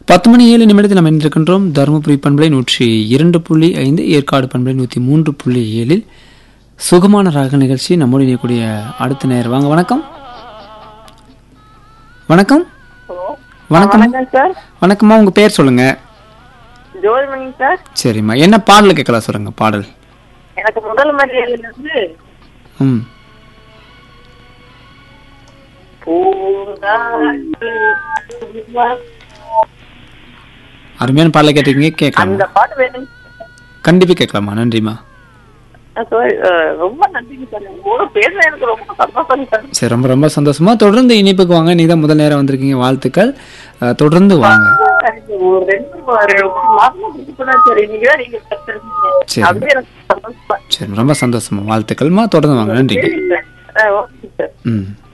பத்து மணி ஏழு நிமிடத்தில் நம்ம இணைந்திருக்கின்றோம் தருமபுரி பண்பலை நூற்றி இரண்டு புள்ளி ஐந்து ஏற்காடு பண்பலை நூற்றி மூன்று புள்ளி ஏழில் சுகமான ராக நிகழ்ச்சி நம்மோடு இணையக்கூடிய அடுத்த நேர் வாங்க வணக்கம் வணக்கம் வணக்கம் வணக்கம் சார் வணக்கம்மா உங்க பேர் சொல்லுங்க ஜோதிமணி சார் சரிம்மா என்ன பாடல் கேட்கலாம் சொல்லுங்க பாடல் எனக்கு முதல் மரியாதையில இருந்து ம் பூங்காற்று அருமையான பாடலை கேட்டிருக்கீங்க கேட்கலாம் அந்த பாட்டு வேணும் கண்டிப்பா கேட்கலாமா நன்றிம்மா சார் ரொம்ப நன்றிங்க சார் உங்களோட பேச எனக்கு ரொம்ப சந்தோஷம் சார் சரி ரொம்ப ரொம்ப சந்தோஷமா தொடர்ந்து இனிப்புக்கு வாங்க நீங்க தான் முதல் நேரம் வந்திருக்கீங்க வாழ்த்துக்கள் அஹ், தொடர்ந்து வாங்க எனக்கு ஒரு ரெண்டு ஒரு ஒரு மாசமா விட்டு போனா சார் இன்னைக்கு தான் நீங்க கத்துருக்கீங்க சரி. அப்படியே எனக்கு சந்தோஷம் சரி ரொம்ப சந்தோஷமா வாழ்த்துக்கள்மா தொடர்ந்து வாங்க நன்றி சரிங்க சார் ஓகே சார் ம்